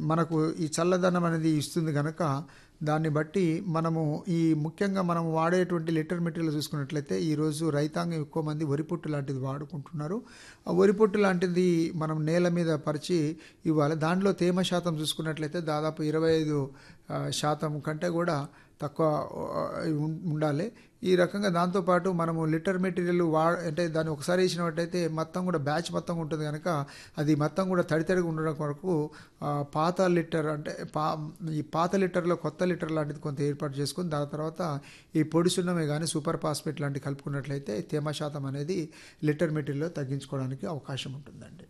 మనకు ఈ చల్లదనం అనేది ఇస్తుంది కనుక దాన్ని బట్టి మనము ఈ ముఖ్యంగా మనం వాడేటువంటి లిటర్ మెటీరియల్ చూసుకున్నట్లయితే ఈరోజు రైతాంగం ఎక్కువ మంది వరిపొట్టు లాంటిది వాడుకుంటున్నారు ఆ వరిపొట్టు లాంటిది మనం నేల మీద పరిచి ఇవ్వాలి దాంట్లో తేమ శాతం చూసుకున్నట్లయితే దాదాపు ఇరవై ఐదు శాతం కంటే కూడా తక్కువ ఆ, ఉం- ఉండాలి ఈ రకంగా దాంతోపాటు మనము లిటర్ మెటీరియల్ వా అంటే దాన్ని ఒకసారి వేసినట్టయితే మొత్తం కూడా బ్యాచ్ మొత్తం ఉంటుంది కనుక అది మొత్తం కూడా తడి తడిగా ఉండడం కొరకు ఆ, పాత లిటర్ అంటే పా ఈ పాత లిటర్లో కొత్త లిటర్ లాంటిది కొంత ఏర్పాటు చేసుకుని దాని తర్వాత ఈ పొడి సున్నమే కానీ సూపర్ ఫాస్ఫేట్ లాంటివి కలుపుకున్నట్లయితే తేమ శాతం అనేది లిటర్ మెటీరియల్లో తగ్గించుకోవడానికి అవకాశం ఉంటుందండి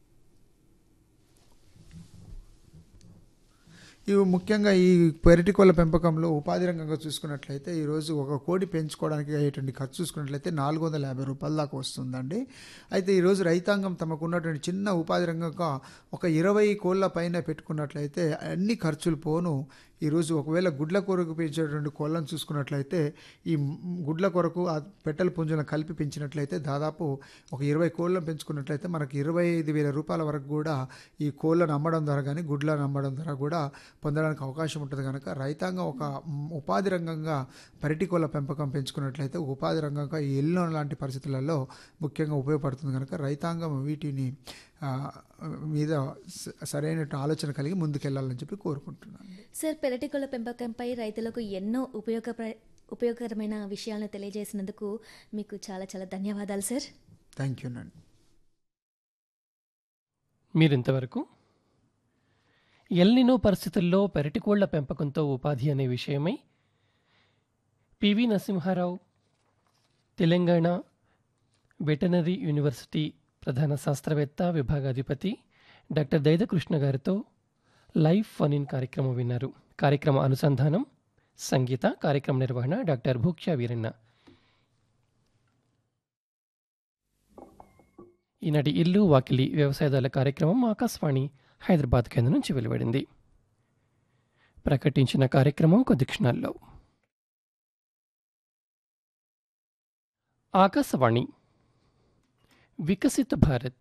ఇవి ముఖ్యంగా ఈ పెరటి కోళ్ళ పెంపకంలో ఉపాధి రంగంగా చూసుకున్నట్లయితే ఈరోజు ఒక కోడి పెంచుకోవడానికి అయ్యేటువంటి ఖర్చు చూసుకున్నట్లయితే నాలుగు వందల యాభై రూపాయల దాకా వస్తుందండి అయితే ఈరోజు రైతాంగం తమకు ఉన్నటువంటి చిన్న ఉపాధి రంగంగా ఒక ఇరవై కోళ్ళ పైన పెట్టుకున్నట్లయితే అన్ని ఖర్చులు పోను ఈరోజు ఒకవేళ గుడ్ల కొరకు పెంచేటువంటి కోళ్ళను చూసుకున్నట్లయితే ఈ గుడ్ల కొరకు ఆ పెట్టెల పుంజులను కలిపి పెంచినట్లయితే దాదాపు ఒక ఇరవై కోళ్ళను పెంచుకున్నట్లయితే మనకి ఇరవై ఐదు వేల రూపాయల వరకు కూడా ఈ కోళ్ళను అమ్మడం ద్వారా కానీ గుడ్లను అమ్మడం ద్వారా కూడా పొందడానికి అవకాశం ఉంటుంది కనుక రైతాంగం ఒక మ్, ఉపాధి రంగంగా పరటి కోళ్ళ పెంపకం పెంచుకున్నట్లయితే ఒక ఉపాధి రంగంగా ఈ ఎల్లో లాంటి పరిస్థితులలో ముఖ్యంగా ఉపయోగపడుతుంది కనుక రైతాంగం వీటిని ఆ, మీద స- సరైన ఆలోచన కలిగి ముందుకెళ్లాలని చెప్పి కోరుకుంటున్నాను సార్ పెరటికోళ్ళ పెంపకంపై రైతులకు ఎన్నో ఉపయోగప్ర ఉపయోగకరమైన విషయాలను తెలియజేసినందుకు మీకు చాలా చాలా ధన్యవాదాలు సార్ థ్యాంక్ యూ నండి మీరింతవరకు ఎల్నినో పరిస్థితుల్లో పెరటికోళ్ల పెంపకంతో ఉపాధి అనే విషయమై పివి నరసింహారావు తెలంగాణ వెటనరీ యూనివర్సిటీ ప్రధాన శాస్త్రవేత్త విభాగాధిపతి డాక్టర్ దైదకృష్ణ గారితో లైవ్ ఫన్ ఇన్ కార్యక్రమం విన్నారు కార్యక్రమ అనుసంధానం సంగీత కార్యక్రమ నిర్వహణ డాక్టర్ భూక్ష వీరన్న ఈనాటి ఇల్లు వాకిలి వ్యవసాయదారుల కార్యక్రమం ఆకాశవాణి హైదరాబాద్ కేంద్రం నుంచి వెలువడింది ప్రకటించిన కార్యక్రమం కొద్ది క్షణాల్లో ఆకాశవాణి వికసిత భారత్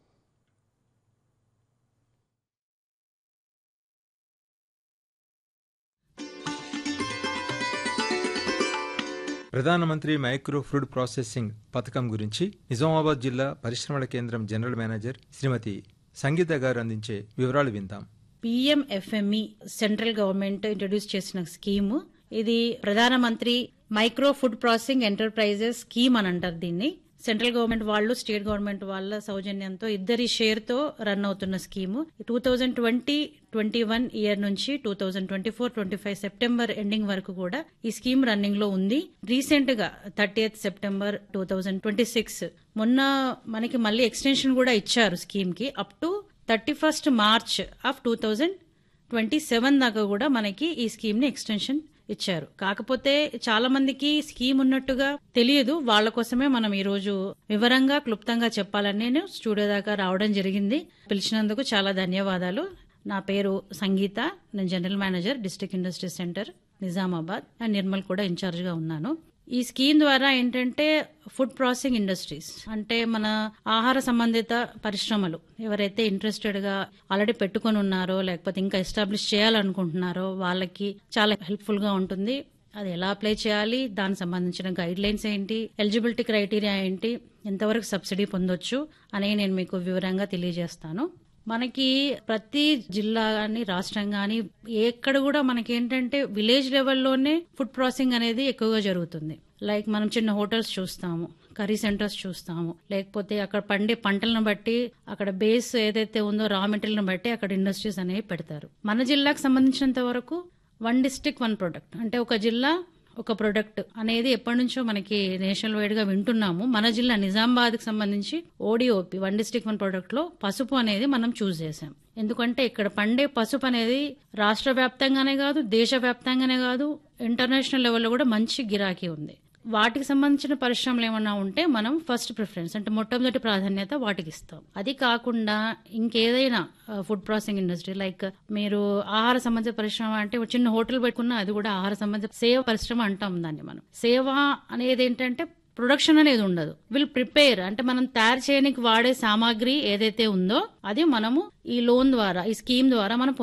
ప్రధానమంత్రి మైక్రో ఫుడ్ ప్రాసెసింగ్ పథకం గురించి నిజామాబాద్ జిల్లా పరిశ్రమల కేంద్రం జనరల్ మేనేజర్ శ్రీమతి సంగీత గారు అందించే వివరాలు విందాం పిఎంఎఫ్ఎంఈ సెంట్రల్ గవర్నమెంట్ ఇంట్రడ్యూస్ చేసిన స్కీము ఇది ప్రధానమంత్రి micro food processing enterprises scheme అని అంటారు దీన్ని సెంట్రల్ గవర్నమెంట్ వాళ్ళు స్టేట్ గవర్నమెంట్ వాళ్ళ సౌజన్యంతో ఇద్దరి షేర్ తో రన్ అవుతున్న scheme two thousand twenty twenty one year నుంచి two thousand twenty four twenty five September ending వరకు కూడా ఈ స్కీమ్ రన్నింగ్ లో ఉంది రీసెంట్ గా thirty September two thousand twenty six మొన్న మనకి మళ్ళీ ఎక్స్టెన్షన్ కూడా ఇచ్చారు స్కీమ్ కి up to thirty first March of two thousand twenty seven దాకా కూడా మనకి ఈ స్కీమ్ ని ఎక్స్టెన్షన్ ఇచ్చారు కాకపోతే చాలా మందికి స్కీమ్ ఉన్నట్టుగా తెలియదు వాళ్ళ కోసమే మనం ఈ రోజు వివరంగా క్లుప్తంగా చెప్పాలని నేను స్టూడియో దాకా రావడం జరిగింది పిలిచినందుకు చాలా ధన్యవాదాలు నా పేరు సంగీత నేను general manager district industry centre Nizamabad and Nirmal కూడా ఇన్ఛార్జ్ గా ఉన్నాను ఈ స్కీమ్ ద్వారా ఏంటంటే ఫుడ్ ప్రాసెసింగ్ ఇండస్ట్రీస్ అంటే మన ఆహార సంబంధిత పరిశ్రమలు ఎవరైతే ఇంట్రెస్టెడ్ గా ఆల్రెడీ పెట్టుకొని ఉన్నారో లేకపోతే ఇంకా ఎస్టాబ్లిష్ చేయాలనుకుంటున్నారో వాళ్ళకి చాలా హెల్ప్ఫుల్ గా ఉంటుంది అది ఎలా అప్లై చేయాలి దానికి సంబంధించిన గైడ్ లైన్స్ ఏంటి ఎలిజిబిలిటీ క్రైటీరియా ఏంటి ఎంతవరకు సబ్సిడీ పొందొచ్చు అనేవి నేను మీకు వివరంగా తెలియజేస్తాను మనకి ప్రతి జిల్లా గాని రాష్ట్రం గాని ఎక్కడ కూడా మనకి ఏంటంటే విలేజ్ లెవెల్లోనే ఫుడ్ ప్రాసెసింగ్ అనేది ఎక్కువగా జరుగుతుంది లైక్ మనం చిన్న హోటల్స్ చూస్తాము కర్రీ సెంటర్స్ చూస్తాము లేకపోతే అక్కడ పండే పంటలను బట్టి అక్కడ బేస్ ఏదైతే ఉందో రా మెటీరియల్ బట్టి అక్కడ ఇండస్ట్రీస్ అనేవి పెడతారు మన జిల్లాకు సంబంధించినంత వరకు వన్ డిస్టిక్ వన్ ప్రొడక్ట్ అంటే ఒక జిల్లా ఒక ప్రొడక్ట్ అనేది ఎప్పటి నుంచో మనకి నేషనల్ వైడ్ గా వింటున్నాము మన జిల్లా నిజామాబాద్ కి సంబంధించి ODOP one district one product లో పసుపు అనేది మనం చూస్ చేసాం ఎందుకంటే ఇక్కడ పండే పసుపు అనేది రాష్ట్ర వ్యాప్తంగానే కాదు దేశ వ్యాప్తంగానే కాదు ఇంటర్నేషనల్ లెవెల్లో కూడా మంచి గిరాకీ ఉంది వాటికి సంబంధించిన పరిశ్రమలు ఏమన్నా ఉంటే మనం ఫస్ట్ ప్రిఫరెన్స్ అంటే మొట్టమొదటి ప్రాధాన్యత వాటికి ఇస్తాం అది కాకుండా ఇంకేదైనా ఫుడ్ ప్రాసెసింగ్ ఇండస్ట్రీ లైక్ మీరు ఆహార సంబంధిత పరిశ్రమ అంటే ఒక చిన్న హోటల్ పెట్టుకున్నా అది కూడా ఆహార సంబంధిత సేవ పరిశ్రమ అంటాం దాన్ని మనం సేవ అనేది ఏంటంటే ప్రొడక్షన్ అనేది ఉండదు విల్ ప్రిపేర్ అంటే మనం తయారు చేయడానికి వాడే సామాగ్రి ఏదైతే ఉందో అది మనము ఈ లోన్ ద్వారా ఈ స్కీమ్ ద్వారా మనం